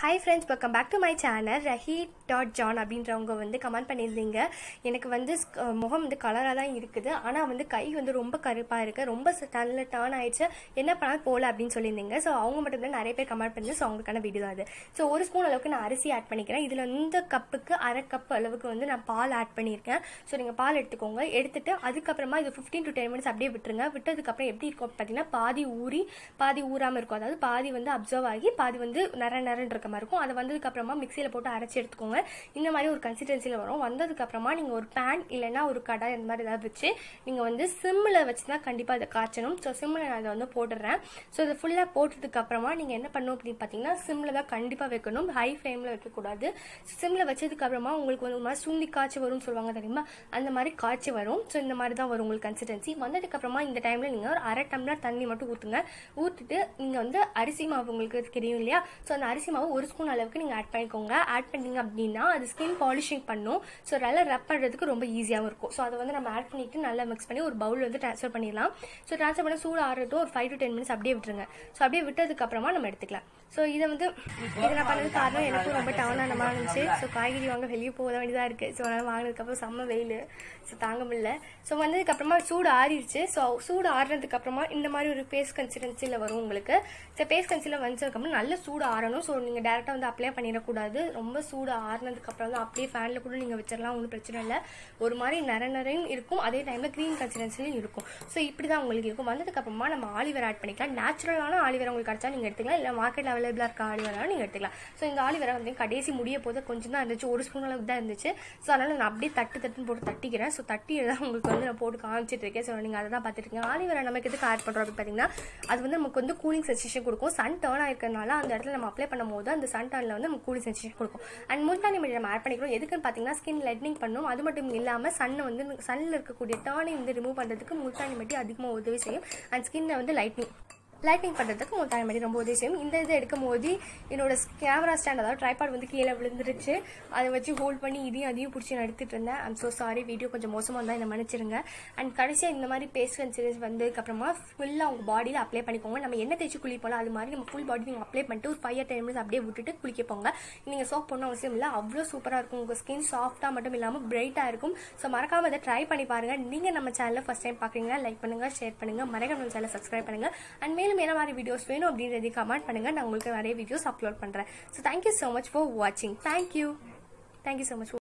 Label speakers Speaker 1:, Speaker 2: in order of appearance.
Speaker 1: hi friends welcome back to my channel Rahi dot John அப்படின்றவங்க வந்து comment பண்ணியிருந்தீங்க எனக்கு வந்து sk- அஹ் முகம் வந்து கலராக தான் இருக்குது ஆனால் வந்து கை வந்து ரொம்ப கருப்பாக இருக்குது ரொம்ப நல்ல டர்ன் ஆயிடுச்சு என்ன பண்ணாலும் போகல அப்படின்னு சொல்லியிருந்தீங்க ஸோ அவங்க மட்டும் இல்லை நிறைய பேர் கமெண்ட் பண்ணி ஸோ அவங்களுக்கான வீடியோ தான் அது ஸோ ஒரு ஸ்பூன் அளவுக்கு நான் அரிசி ஆட் பண்ணிக்கிறேன் இதில் இந்த கப்புக்கு அரை கப் அளவுக்கு வந்து நான் பால் ஆட் பண்ணியிருக்கேன் ஸோ நீங்கள் பால் எடுத்துக்கோங்க எடுத்துட்டு அதுக்கப்புறமா இது ஃபிஃப்டீன் டு டென் மினிட்ஸ் அப்படியே விட்டுருங்க விட்டதுக்கப்புறம் எப்படி இருக்கும் பார்த்தீங்கன்னா பாதி ஊறி பாதி ஊறாமல் இருக்கும் அதாவது பாதி வந்து அப்சர்வ் ஆகி பாதி வந்து நர நரன்னு இருக்க மாதிரி இருக்கும் அதை வந்ததுக்கு அப்புறமா மிக்சியில் போட்டு அரைச்சி எடுத்துக்கோங்க இந்த மாதிரி ஒரு கன்சிஸ்டன்சியில் வரும் வந்ததுக்கு அப்புறமா நீங்கள் ஒரு பேன் இல்லைன்னா ஒரு கடாய் இந்த மாதிரி ஏதாவது வச்சு நீங்கள் வந்து சிம்மில் வச்சு தான் கண்டிப்பாக அதை காய்ச்சணும் ஸோ சிம்மில் நான் அதை வந்து போட்டுடுறேன் ஸோ இதை ஃபுல்லாக போட்டதுக்கு அப்புறமா நீங்கள் என்ன பண்ணணும் அப்படின்னு பார்த்தீங்கன்னா சிம்மில் தான் கண்டிப்பாக வைக்கணும் ஹை ஃப்ளேமில் வைக்கக்கூடாது சிம்மில் வச்சதுக்கு அப்புறமா உங்களுக்கு வந்து ஒரு மாதிரி சுண்டி காய்ச்சி வரும்னு சொல்லுவாங்க தெரியுமா அந்த மாதிரி காய்ச்சி வரும் ஸோ இந்த மாதிரி தான் வரும் உங்களுக்கு கன்சிஸ்டன்சி வந்ததுக்கு அப்புறமா இந்த டைமில் நீங்கள் ஒரு அரை டம்ளர் தண்ணி மட்டும் ஊற்றுங்க ஊற்றிட்டு நீங்கள் வந்து அரிசி மாவு உங்களுக்கு தெரியும் இல்லையா ஸோ அந்த அரிசி மாவு ஒரு ஸ்பூன் அளவுக்கு நீங்கள் ஆட் பண்ணிக்கோங்க ஆட் பண்ணீங்க அப்படின்னா அது ஸ்கின் பாலிஷிங் பண்ணும் ஸோ நல்லா ரப் பண்ணுறதுக்கு ரொம்ப ஈஸியாகவும் இருக்கும் ஸோ அதை வந்து நம்ம ஆட் பண்ணிட்டு நல்லா மிக்ஸ் பண்ணி ஒரு பவுல் வந்து ட்ரான்ஸ்ஃபர் பண்ணிடலாம் ஸோ ட்ரான்ஸ்ஃபர் பண்ண சூடு ஆறுறதும் ஒரு ஃபைவ் டு டென் மினிட்ஸ் அப்படியே விட்டுருங்க ஸோ அப்படியே விட்டதுக்கு அப்புறமா நம்ம எடுத்துக்கலாம் ஸோ இதை வந்து இதை நான் பண்ணது காரணம் எனக்கும் ரொம்ப டவுனான மாதிரி இருந்துச்சு ஸோ காய்கறி வாங்க வெளியே போக வேண்டியதாக இருக்குது ஸோ அதனால் வாங்கினதுக்கப்புறம் செம்ம வெயில் ஸோ தாங்க முடியல ஸோ வந்ததுக்கப்புறமா சூடு ஆறிடுச்சு ஸோ சூடு ஆறுனதுக்கு அப்புறமா இந்த மாதிரி ஒரு பேஸ்ட் கன்சிஸ்டன்சியில் வரும் உங்களுக்கு ஸோ பேஸ்ட் கன்சியில் வந்ததுக்கப்புறம் நல்ல சூடு ஆறணும் ஸோ நீங்கள் டேரெக்டாக வந்து அப்ளை பண்ணிடக்கூடாது ரொம்ப சூடு ஆறுனதுக்கப்புறம் வந்து அப்படியே ஃபேனில் கூட நீங்கள் வச்சிடலாம் ஒன்றும் பிரச்சனை இல்லை ஒரு மாதிரி நர நரையும் இருக்கும் அதே டைமில் க்ரீன் கன்சிஸ்டன்சிலையும் இருக்கும் ஸோ இப்படி தான் உங்களுக்கு இருக்கும் வந்ததுக்கப்புறமா நம்ம ஆலிவேர் ஆட் பண்ணிக்கலாம் நேச்சுரலான ஆலிவேர் உங்களுக்கு கிடைச்சா நீங்கள் எடுத்துக்கலாம் இல்லை மார்க்கெட்டில் அவைலபிளாக இருக்க ஆலிவேராக நீங்கள் எடுத்துக்கலாம் ஸோ இந்த ஆலிவேரா வந்து கடைசி முடிய போது கொஞ்சம் தான் இருந்துச்சு ஒரு ஸ்பூன் அளவுக்கு தான் இருந்துச்சு ஸோ அதனால் நான் அப்படியே தட்டு தட்டுன்னு போட்டு தட்டிக்கிறேன் ஸோ தட்டி தான் உங்களுக்கு வந்து நான் போட்டு காமிச்சிட்டு இருக்கேன் ஸோ நீங்கள் அதை தான் பார்த்துட்டு இருக்கீங்க ஆலிவேரா நமக்கு எதுக்கு ஆட் பண்ணுறோம் அப்படின்னு பார்த்தீங்கன்னா அது வந்து நமக்கு வந்து கூலிங் சென்சேஷன் கொடுக்கும் சன் டர்ன் ஆயிருக்கனால அந்த இடத்துல நம்ம அப்ளை பண்ணும்போது அந்த சன் டர்னில் வந்து நமக்கு கூலிங் சென்சேஷன் கொடுக்கும் அண்ட் முல்தானி மல்லி நம்ம ஆட் பண்ணிக்கிறோம் எதுக்குன்னு பார்த்தீங்கன்னா ஸ்கின் லெட்னிங் பண்ணும் அது மட்டும் இல்லாமல் சன்னை வந்து சன்னில் இருக்கக்கூடிய டர்னை வந்து ரிமூவ் பண்ணுறதுக்கு முல்தானி மட்டி அதிகமாக உதவி செய்யும் அண்ட் ஸ்கின்னை வந்து லைட்னிங் லைட்டிங் பண்ணுறதுக்கு முல்தானி மடி ரொம்ப உதவி செய்யும் இந்த இதை எடுக்கும் போது என்னோட கேமரா ஸ்டாண்ட் அதாவது ட்ரைபாட் வந்து கீழே விழுந்துருச்சு அதை வச்சு ஹோல்ட் பண்ணி இதையும் அதையும் பிடிச்சி நான் எடுத்துட்டு இருந்தேன் ஐம் ஸோ சாரி வீடியோ கொஞ்சம் மோசமாக இருந்தால் என்ன மன்னிச்சிருங்க அண்ட் கடைசியாக இந்த மாதிரி பேஸ்ட் கன்சிடன்ஸ் வந்ததுக்கப்புறமா ஃபுல்லாக உங்கள் பாடியில் அப்ளை பண்ணிக்கோங்க நம்ம என்ன தேய்ச்சி குளிப்போம் அது மாதிரி நம்ம ஃபுல் பாடி நீங்கள் அப்ளை பண்ணிட்டு ஒரு ஃபைவ் டென் மினிட்ஸ் அப்படியே விட்டுட்டு குளிக்க போங்க நீங்கள் சோப் பண்ண அவசியம் இல்லை அவ்வளோ சூப்பராக இருக்கும் உங்கள் ஸ்கின் சாஃப்ட்டாக மட்டும் இல்லாமல் பிரைட்டாக இருக்கும் ஸோ மறக்காம அதை ட்ரை பண்ணி பாருங்கள் நீங்கள் நம்ம சேனலில் ஃபஸ்ட் டைம் பார்க்குறீங்கன்னா லைக் பண்ணுங்கள் ஷேர் பண்ணுங்கள் மறக்காம நம்ம சேனலை சப்ஸ்கிரைப் பண்ணுங்கள் அண்ட் மேலும் என்ன மாதிரி வீடியோஸ் வேணும் அப்படின்றதை கமெண்ட் பண்ணுங்கள் நான் உங்களுக்கு நிறைய வீடியோஸ் அப்லோட் பண்ணுறேன் so thank you so much for வாட்சிங் தேங்க்யூ தேங்க்யூ ஸோ மச்